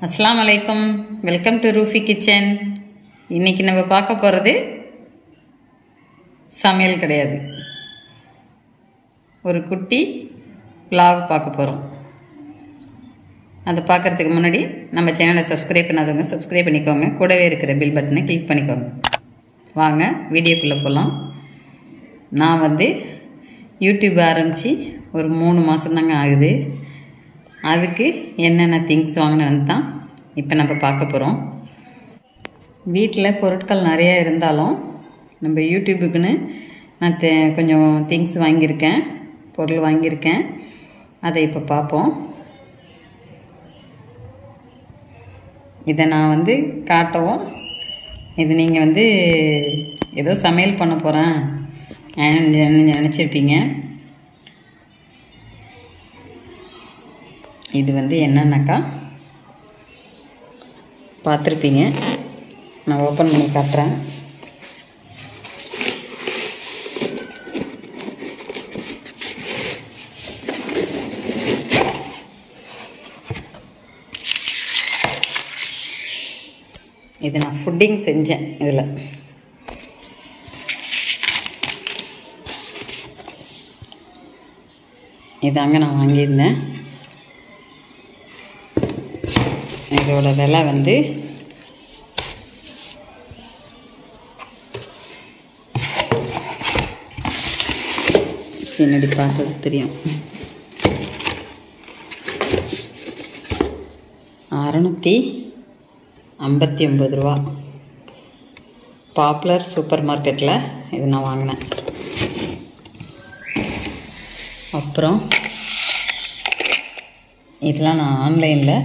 அஸ்ஸலாமு அலைக்கும் welcome to ரூஃபி kitchen இன்னைக்கு நம்ம பார்க்க போகிறது சமையல் கிடையாது ஒரு குட்டி vlog பார்க்க போகிறோம் அதை பார்க்கறதுக்கு முன்னாடி நம்ம சேனலை சப்ஸ்கிரைப் பண்ணாதவங்க சப்ஸ்கிரைப் பண்ணிக்கோங்க கூடவே இருக்கிற பில் பட்டனை கிளிக் பண்ணிக்கோங்க வாங்க வீடியோக்குள்ளே போகலாம் நான் வந்து யூடியூப் ஆரம்பித்து ஒரு மூணு மாதம் தாங்க ஆகுது அதுக்கு என்னென்ன திங்ஸ் வாங்கினேன்னு தான் இப்போ நம்ம பார்க்க போகிறோம் வீட்டில் பொருட்கள் நிறைய இருந்தாலும் நம்ம யூடியூபுக்குன்னு நான் தே கொஞ்சம் திங்ஸ் வாங்கியிருக்கேன் பொருள் வாங்கியிருக்கேன் அதை இப்போ பார்ப்போம் இதை நான் வந்து காட்டவும் இது நீங்கள் வந்து ஏதோ சமையல் பண்ண போகிறேன் நினச்சிருப்பீங்க இது வந்து என்னன்னாக்கா பார்த்துருப்பீங்க நான் ஓப்பன் பண்ணி காட்டுறேன் இது நான் ஃபுட்டிங் செஞ்சேன் இதில் இதாங்க நான் வாங்கியிருந்தேன் இதோட விலை வந்து பின்னாடி பார்த்தது தெரியும் அறநூற்றி ஐம்பத்தி ஒம்பது ரூபா பாப்புலர் சூப்பர் மார்க்கெட்டில் இது நான் வாங்கினேன் அப்புறம் இதெல்லாம் நான் ஆன்லைனில்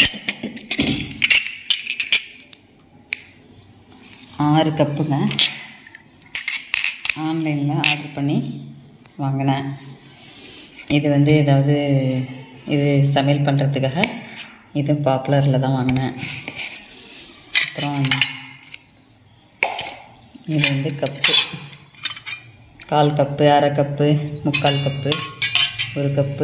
ஆறு கப்புங்க ஆன்லைனில் ஆர்டர் பண்ணி வாங்கினேன் இது வந்து ஏதாவது இது சமையல் பண்ணுறதுக்காக இது பாப்புலரில் தான் வாங்கினேன் அப்புறம் இது வந்து கப்பு கால் கப்பு அரை கப்பு முக்கால் கப்பு ஒரு கப்பு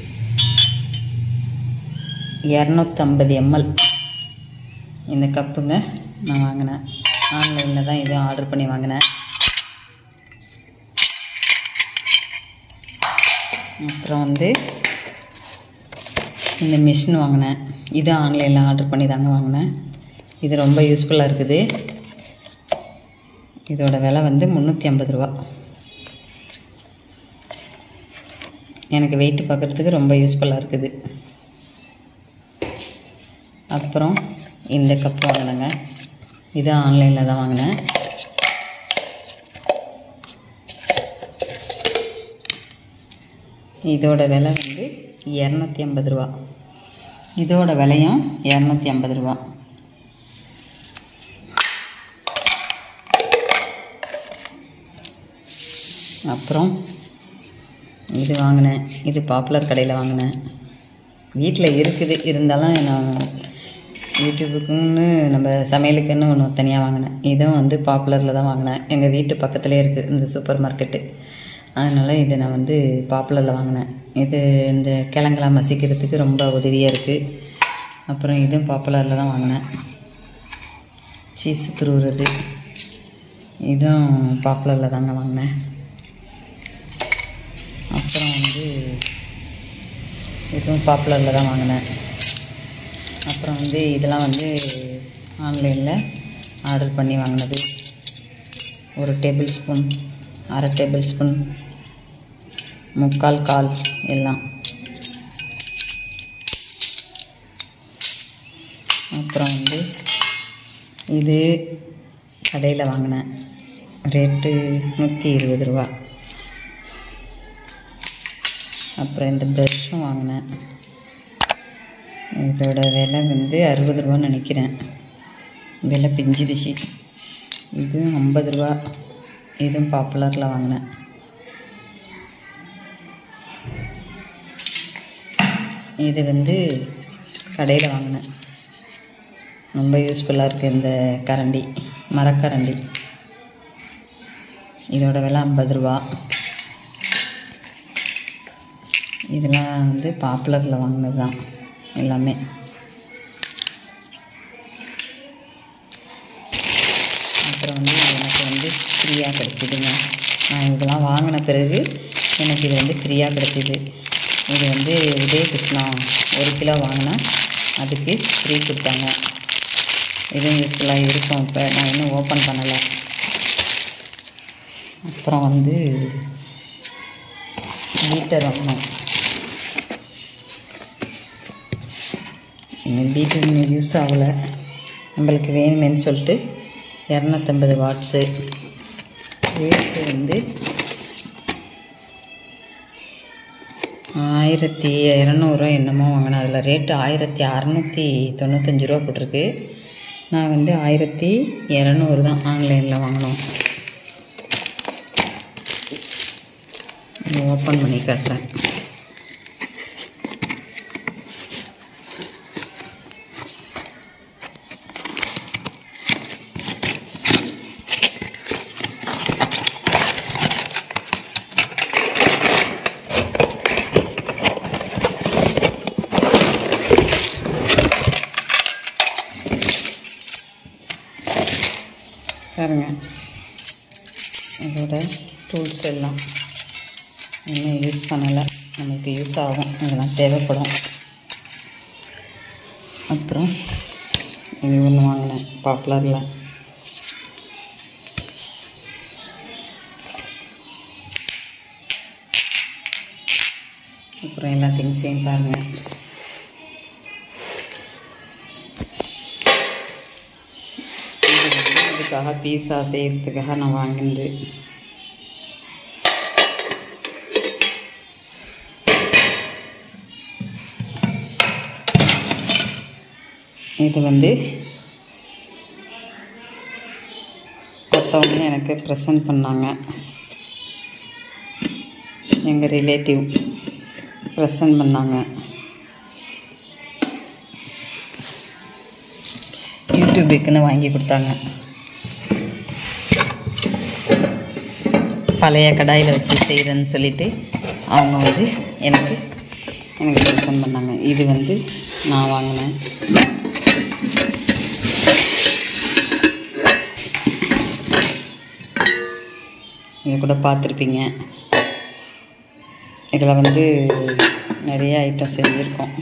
இரநூத்தம்பது எம்எல் இந்த கப்புங்க நான் வாங்கினேன் ஆன்லைனில் தான் இது ஆர்டர் பண்ணி வாங்கினேன் அப்புறம் வந்து இந்த மிஷின் வாங்கினேன் இது ஆன்லைனில் ஆர்டர் பண்ணி தாங்க வாங்கினேன் இது ரொம்ப யூஸ்ஃபுல்லாக இருக்குது இதோட விலை வந்து முந்நூற்றி ஐம்பது ரூபா எனக்கு வெயிட் பார்க்குறதுக்கு ரொம்ப யூஸ்ஃபுல்லாக இருக்குது அப்புறம் இந்த கப் வாங்கினேங்க இது ஆன்லைனில் தான் வாங்கினேன் இதோட விலை வந்து இரநூத்தி ஐம்பது ரூபா இதோட விலையும் இரநூத்தி ஐம்பது ரூபா அப்புறம் இது வாங்கினேன் இது பாப்புலர் கடையில் வாங்கினேன் வீட்டில் இருக்குது இருந்தாலும் நான் யூடியூபுக்குன்னு நம்ம சமையலுக்குன்னு ஒன்று தனியாக வாங்கினேன் இதுவும் வந்து பாப்புலரில் தான் வாங்கினேன் எங்கள் வீட்டு பக்கத்துலேயே இருக்குது இந்த சூப்பர் மார்க்கெட்டு அதனால் இதை நான் வந்து பாப்புலரில் வாங்கினேன் இது இந்த கிழங்கெல்லாம் மசிக்கிறதுக்கு ரொம்ப உதவியாக இருக்குது அப்புறம் இதுவும் பாப்புலரில் தான் வாங்கினேன் சீஸ் துருவுறது இதுவும் பாப்புலரில் தாங்க வாங்கினேன் அப்புறம் வந்து இதுவும் பாப்புலரில் தான் வாங்கினேன் அப்புறம் வந்து இதெல்லாம் வந்து ஆன்லைனில் ஆர்டர் பண்ணி வாங்கினது ஒரு டேபிள் ஸ்பூன் அரை டேபிள் ஸ்பூன் முக்கால் கால் எல்லாம் அப்புறம் வந்து இது கடையில் வாங்கினேன் ரேட்டு நூற்றி இருபது ரூபா அப்புறம் இந்த ப்ரெஷ்ஷும் வாங்கினேன் இதோட விலை வந்து அறுபது ரூபான்னு நினைக்கிறேன் விலை பிஞ்சிடுச்சு இது ஐம்பது ரூபா இதுவும் பாப்புலரில் வாங்கினேன் இது வந்து கடையில் வாங்கினேன் ரொம்ப யூஸ்ஃபுல்லாக இருக்குது இந்த கரண்டி மரக்கரண்டி இதோட விலை ஐம்பது ரூபா இதெல்லாம் வந்து பாப்புலரில் வாங்கினது தான் எல்லாமே அப்புறம் வந்து எனக்கு வந்து ஃப்ரீயாக கிடச்சிதுங்க நான் இதெல்லாம் வாங்கின பிறகு எனக்கு இது வந்து ஃப்ரீயாக கிடச்சிது இது வந்து உதயகிருஷ்ணா ஒரு கிலோ வாங்கினா அதுக்கு ஃப்ரீ கொடுத்தாங்க இதுவும் யூஸ்ஃபுல்லாக இருக்கும் இப்போ நான் இன்னும் ஓப்பன் பண்ணலை அப்புறம் வந்து பீட்டர் வாங்கினோம் இந்த பீட்டர் இன்னும் யூஸ் ஆகலை நம்மளுக்கு வேணுமேன்னு சொல்லிட்டு இரநூத்தம்பது வாட்ஸு ரேட்டு வந்து ஆயிரத்தி இரநூறுவா என்னமோ வாங்கினேன் அதில் ரேட்டு ஆயிரத்தி அறநூற்றி தொண்ணூத்தஞ்சு ரூபா போட்டிருக்கு நான் வந்து ஆயிரத்தி இரநூறு தான் ஆன்லைனில் வாங்கினோம் ஓப்பன் பண்ணி காட்டுறேன் பாருங்க இதோட டூல்ஸ் எல்லாம் இன்னும் யூஸ் பண்ணலை நமக்கு யூஸ் ஆகும் இதெல்லாம் தேவைப்படும் அப்புறம் இது ஒன்று வாங்கினேன் பாப்புலரில் அப்புறம் எல்லா திங்ஸையும் பாருங்கள் இது வந்து இதுக்காக பீஸா செய்கிறதுக்காக நான் வாங்கினது இது வந்து ஒருத்தவங்க எனக்கு ப்ரெசன்ட் பண்ணாங்க எங்கள் ரிலேட்டிவ் ப்ரெசன்ட் பண்ணாங்க யூடியூபுக்குன்னு வாங்கி கொடுத்தாங்க பழைய கடாயில் வச்சு செய்கிறேன்னு சொல்லிட்டு அவங்க வந்து எனக்கு எனக்கு ப்ரெசன்ட் பண்ணாங்க இது வந்து நான் வாங்கினேன் இது கூட பார்த்துருப்பீங்க இதில் வந்து நிறைய ஐட்டம் செஞ்சுருக்கோம்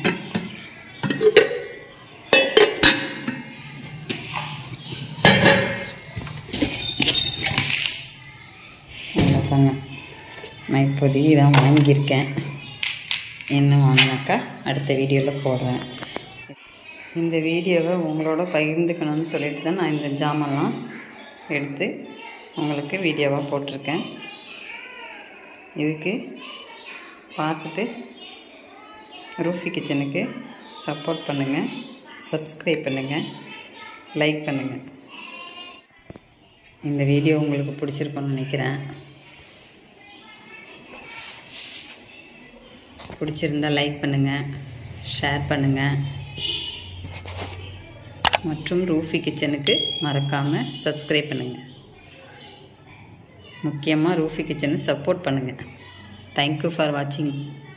அவ்வளோதாங்க நான் இப்போதைக்கு இதான் வாங்கியிருக்கேன் என்ன வாங்கினாக்கா அடுத்த வீடியோவில் போடுறேன் இந்த வீடியோவை உங்களோட பகிர்ந்துக்கணும்னு சொல்லிட்டு தான் நான் இந்த ஜாமான்லாம் எடுத்து உங்களுக்கு வீடியோவாக போட்டிருக்கேன் இதுக்கு பார்த்துட்டு ரூஃபி கிச்சனுக்கு சப்போர்ட் பண்ணுங்கள் சப்ஸ்கிரைப் பண்ணுங்கள் லைக் பண்ணுங்கள் இந்த வீடியோ உங்களுக்கு பிடிச்சிருக்கும்னு நினைக்கிறேன் பிடிச்சிருந்தா லைக் பண்ணுங்கள் ஷேர் பண்ணுங்கள் மற்றும் ரூஃபி கிச்சனுக்கு மறக்காமல் சப்ஸ்கிரைப் பண்ணுங்கள் முக்கியமாக ரூஃபி கிச்சனை சப்போர்ட் பண்ணுங்கள் தேங்க்யூ ஃபார் வாட்சிங்